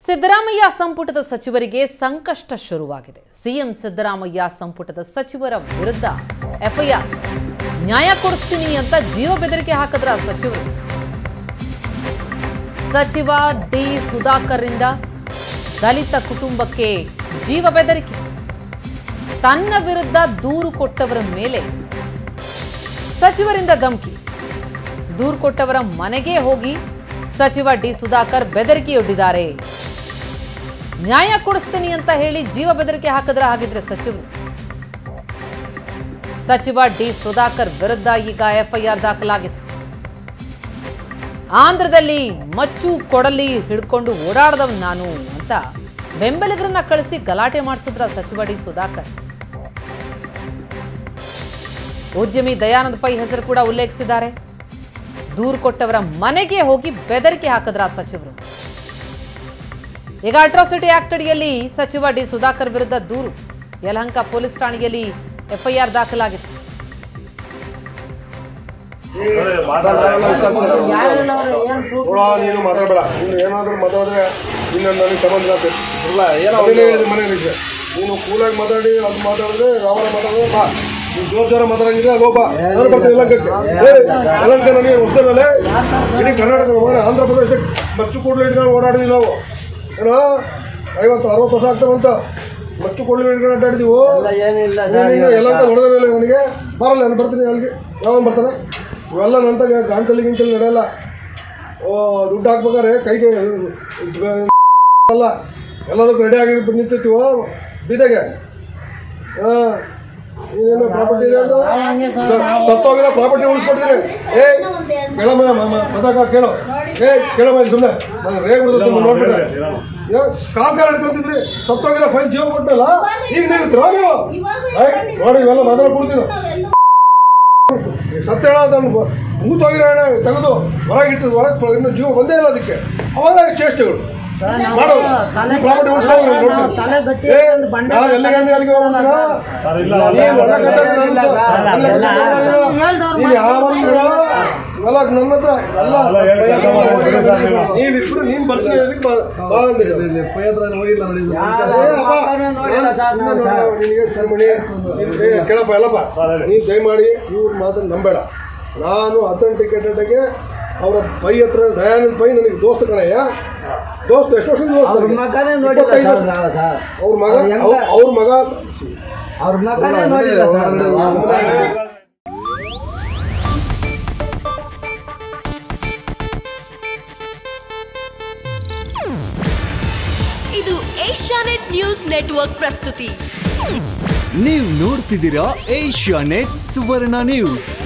ಸಿದ್ದರಾಮಯ್ಯ ಸಂಪುಟದ ಸಚಿವರಿಗೆ ಸಂಕಷ್ಟ ಶುರುವಾಗಿದೆ ಸಿಎಂ ಸಿದ್ದರಾಮಯ್ಯ ಸಂಪುಟದ ಸಚಿವರ ವಿರುದ್ಧ ಎಫ್ಐಆರ್ ನ್ಯಾಯ ಕೊಡಿಸ್ತೀನಿ ಅಂತ ಜೀವ ಬೆದರಿಕೆ ಹಾಕಿದ್ರ ಸಚಿವರು ಸಚಿವ ಡಿ ಸುಧಾಕರ್ರಿಂದ ದಲಿತ ಕುಟುಂಬಕ್ಕೆ ಜೀವ ಬೆದರಿಕೆ ತನ್ನ ವಿರುದ್ಧ ದೂರು ಕೊಟ್ಟವರ ಮೇಲೆ ಸಚಿವರಿಂದ ಧಮಕಿ ದೂರು ಕೊಟ್ಟವರ ಮನೆಗೆ ಹೋಗಿ ಸಚಿವ ಡಿ ಸುಧಾಕರ್ ಬೆದರಿಕೆಯೊಡ್ಡಿದ್ದಾರೆ ನ್ಯಾಯ ಕೊಡಿಸ್ತೀನಿ ಅಂತ ಹೇಳಿ ಜೀವ ಬೆದರಿಕೆ ಹಾಕಿದ್ರ ಹಾಗಿದ್ರೆ ಸಚಿವರು ಸಚಿವ ಡಿ ಸುಧಾಕರ್ ವಿರುದ್ಧ ಈಗ ಎಫ್ಐಆರ್ ದಾಖಲಾಗಿದೆ ಆಂಧ್ರದಲ್ಲಿ ಮಚ್ಚು ಕೊಡಲಿ ಹಿಡ್ಕೊಂಡು ಓಡಾಡ್ದವ್ ನಾನು ಅಂತ ಬೆಂಬಲಿಗರನ್ನ ಕಳಿಸಿ ಗಲಾಟೆ ಮಾಡಿಸಿದ್ರ ಸಚಿವ ಡಿ ಸುಧಾಕರ್ ಉದ್ಯಮಿ ದಯಾನಂದ್ ಪೈ ಹೆಸರು ಕೂಡ ಉಲ್ಲೇಖಿಸಿದ್ದಾರೆ ದೂರು ಕೊಟ್ಟವರ ಮನೆಗೆ ಹೋಗಿ ಬೆದರಿಕೆ ಹಾಕಿದ್ರ ಸಚಿವರು ಈಗ ಅಟ್ರಾಸಿಟಿ ಆಕ್ಟ್ ಅಡಿಯಲ್ಲಿ ಸಚಿವ ಡಿ ಸುಧಾಕರ್ ವಿರುದ್ಧ ದೂರು ಯಲಹಂಕ ಪೊಲೀಸ್ ಠಾಣೆಯಲ್ಲಿ ಎಫ್ಐಆರ್ ದಾಖಲಾಗಿದೆ ನೋಡ ನೀನು ಮಾತಾಡಬೇಡ ನೀನು ಏನಾದರೂ ಮಾತಾಡಿದ್ರೆ ಇನ್ನು ನನಗೆ ಸಂಬಂಧ ಇಲ್ಲ ಇಲ್ಲ ಏನೋ ಅದನ್ನೇ ಹೇಳಿದೆ ಮನೆ ವಿಷಯ ನೀನು ಕೂಲಾಗಿ ಮಾತಾಡಿ ಅದು ಮಾತಾಡಿದ್ರೆ ರಾವಣ ಮಾತಾಡಿದ್ರೆ ಬಾ ನೀನು ಜೋರ್ ಜೋರ ಮಾತಾಡಿದ್ರೆ ಲೋಪ ನಾನು ಬರ್ತೀನಿ ಯಲಂಕಕ್ಕೆ ಏ, ಯಲಂಕ ನನಗೆ ಹೊಸದಲ್ಲೇ ಇಡೀ ಕರ್ನಾಟಕ ಮಗನ ಆಂಧ್ರ ಪ್ರದೇಶಕ್ಕೆ ಮಚ್ಚು ಕೂಡಲು ಇಟ್ಕೊಂಡು ಓಡಾಡಿದ್ವಿ ನಾವು ಏನೋ ಐವತ್ತು ಅರವತ್ತು ವರ್ಷ ಆಗ್ತಾವಂತ ಮಚ್ಚು ಕೂಡಲು ಇಟ್ಕೊಂಡು ಅಡ್ಡಾಡಿದೀವು ಏನಿಲ್ಲ ನೀನು ಯಲಂಕ ಹೊಡೆದಿಲ್ಲ ನನಗೆ ಬರಲ್ಲ ನಾನು ಬರ್ತೀನಿ ಅಲ್ಲಿಗೆ ಯಾವಾಗ ಬರ್ತಾನೆ ಇವೆಲ್ಲ ನಂತಾಗ ಗಾಂಚಲಿ ಗಿಂಚಲಿ ನಡೆಯಲ್ಲ ಓ ದುಡ್ಡು ಹಾಕ್ಬೇಕಾರೆ ಕೈಗೆ ಅಲ್ಲ ಎಲ್ಲದಕ್ಕೂ ರೆಡಿ ಆಗಿ ನಿಂತಿರ್ತೀವೋ ಬೀದೆಗೆ ಹಾಂ ನೀನೇನು ಪ್ರಾಪರ್ಟಿ ಇದೆ ಅಂದ್ರೆ ಸ- ಸತ್ತೋಗಿರೋ ಪ್ರಾಪರ್ಟಿ ಉಳಿಸ್ಕೊಡ್ತೀನಿ ಏ ಕೇಳಮ್ಮ ಮಾಮ ಮದಾಗ ಕೇಳು ಏ ಕೇಳಮ್ಮ ಇಲ್ಲಿ ಸುಮ್ಮನೆ ನಾನು ರೇಗ್ ಬಿಡ್ದು ನೋಡ್ಬಿಟ್ರೆ ಏ, ಕಾಲ್ ಕಾಲ್ ಹಿಡ್ಕೊಂತಿದ್ರಿ ಸತ್ತೋಗಿರೋ ಫೈನ್ ಜೀವ ಕೊಟ್ಟಲ್ಲ ಈಗ ನೀರ್ತೀರ ನೀವು ಏ, ನೋಡಿ ಇವೆಲ್ಲ ಮಾತಾಡ ಕೊಡ್ತೀನಿ ಸತ್ಯ ಹೇಳ ಅದನ್ನು ಮೂತೋಗಿರೋ ಎಣ್ಣೆ ತೆಗೆದು ಹೊರಗಿಟ್ಟು ಹೊರಗೆ ಇನ್ನು ಜೀವ ಬಂದೇ ಇಲ್ಲ ಅದಕ್ಕೆ ಅವಾಗ ಚೇಷ್ಟೆಗಳು ಮಾಡೋದು ಈ ಪ್ರಾಪರ್ಟಿ ಉಳಿಸ್ಕೊಂಡು ನೋಡ್ತೀನಿ ಏ ನಾನು ಎಲ್ಲಿಗೆ ಅಂದ್ರೆ ಅಲ್ಲಿಗೆ ಹೋಗ್ಬಿಡ್ತೀನ ನೀನು ಒಳ್ಳೆ ಕಥೆ ಅಂತ ನನ್ನ ಹತ್ರ- ನನ್ನ ಕಥೆ ಹೇಳ್ಬೇಡ. ನೀನು ಯಾವಾಗ ಬಿಡ ಇವೆಲ್ಲ ನನ್ನ ಹತ್ರ ಎಲ್ಲ ನೀವಿಬ್ರು ನೀನು ಬರ್ತೀನಿ ಅದಕ್ಕೆ ಬಾ ಬಾ ಅಂದಿರಿ ಹೋಗಿಲ್ಲ ನೋಡಿ ಏ ಅಪ್ಪ, ನಾನ್- ನಾನ್ ನೋಡು, ನಿನಗೆ ಸನ್ಮಣಿ, ನೀನ್- ಏ, ಕೇಳಪ್ಪ ಎಲ್ಲಪ್ಪ ನೀನು ದಯಮಾಡಿ ಇವ್ರ ಮಾತನ್ನು ನಂಬೇಡ ನಾನು ಅಥೆಂಟಿಕೇಟೆಡ್ಗೆ ಅವರ ಪೈ ಹತ್ರ ದಯಾನಂದ್ ಪೈ ನನಗೆ ದೋಸ್ತ ಕಣಯ್ಯ ದೋಸ್ತ ಎಷ್ಟು ವರ್ಷದ ದೋಸ್ತ ಅವ್ರ ನನಗೆ? ಮಗನೇ ನೋಡಿಲ್ಲ ಇಪ್ಪತ್ತೈದು ವರ್ಷ ಸರ್ ಸರ್ ಅವ್ರ ಮಗ ಅವ್ರು ಹೆಂಗ- ಅವ್ರ- ಅವ್ರ ಮಗ ಅವ್ರ ಮಗನೇ ನೋಡಿಲ್ಲ ಸರ್ ನಾವು. ಇದು ಏಷ್ಯಾನೆಟ್ ನ್ಯೂಸ್ ನೆಟ್ವರ್ಕ್ ಪ್ರಸ್ತುತಿ ನೀವು ನೋಡ್ತಿದ್ದೀರಾ ಏಷ್ಯಾ ನೆಟ್ ಸುವರ್ಣ ನ್ಯೂಸ್